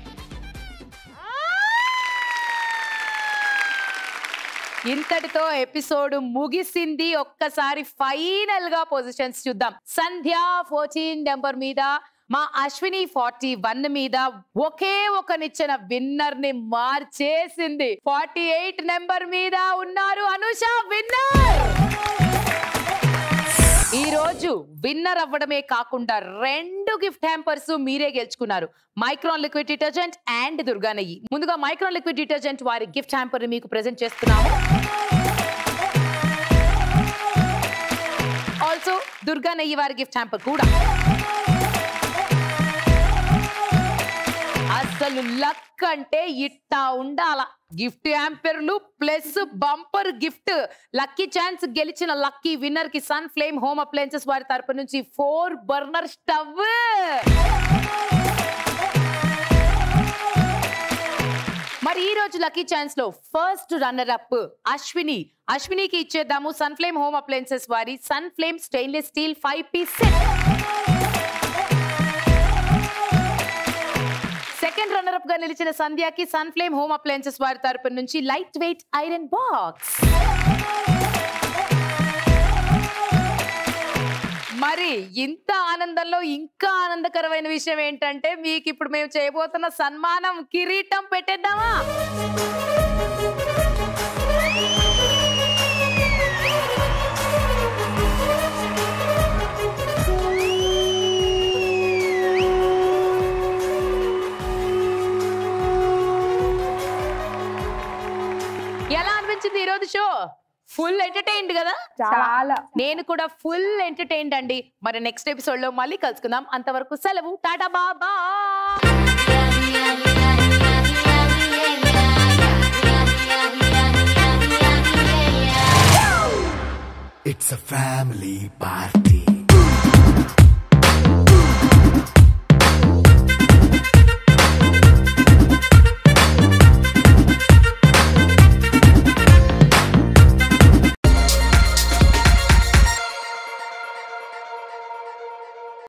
ఇంతటితో ఎపిసోడ్ ముగిసింది ఒక్కసారి ఫైనల్ గా పొజిషన్స్ చూద్దాం సంధ్య ఫోర్టీన్ నెంబర్ మీద మా అశ్విని ఫార్టీ వన్ మీద ఒకే ఒక నిచ్చిన విన్నర్ ని మార్చేసింది ఫార్టీ ఎయిట్ నెంబర్ మీద ఉన్నారు అనుష విన్నర్ ఈ రోజు విన్నర్ అవ్వడమే కాకుండా రెండు గిఫ్ట్ హ్యాంపర్స్ మీరే గెలుచుకున్నారు Micron liquid detergent and Durga నెయ్యి ముందుగా మైక్రాన్ లిక్విడ్ డిటర్జెంట్ వారి గిఫ్ట్ హ్యాంపర్ ని మీకు ప్రెజెంట్ చేస్తున్నాము ఆల్సో దుర్గా నెయ్యి వారి గిఫ్ట్ హ్యాంపర్ కూడా అసలు లక్ అంటే ఇట్టా ఉండాల గిఫ్ట్ యాంపర్లు plus bumper gift lucky chance గెలిచిన లక్కీ విన్నర్ కి సన్ ఫ్లేమ్ హోమ్ అప్లయన్సెస్ వారి తరపు నుంచి ఫోర్ బర్నర్ స్టవ్ మరి ఈ రోజు లక్కీ ఛాన్స్ లో ఫస్ట్ రన్నర్ అప్ అశ్విని అశ్వినికి ఇచ్చేద్దాము సన్ ఫ్లేమ్ హోమ్ అప్లయన్సెస్ వారి Sun Flame stainless steel five piece set second runner up గా నిలిచిన సంధ్యకి సన్ ఫ్లేమ్ హోమ్ అప్లయన్సెస్ వారి తరపు నుంచి లైట్ వెయిట్ ఐరన్ బాక్స్ మరి ఇంత ఆనందంలో ఇంకా ఆనందకరమైన విషయం ఏంటంటే మీకు ఇప్పుడు మేము చేయబోతున్న సన్మానం కిరీటం పెట్టేద్దామా ఎలా అనిపించింది ఈరోజు షో ఫుల్ ఎంటర్టైన్డ్ కదా చాలా నేను కూడా ఫుల్ ఎంటర్టైన్డ్ అండి మరి నెక్స్ట్ ఎపిసోడ్ లో మళ్ళీ కలుసుకుందాం అంతవరకు సెలవు టాటా బాబా It's a family party.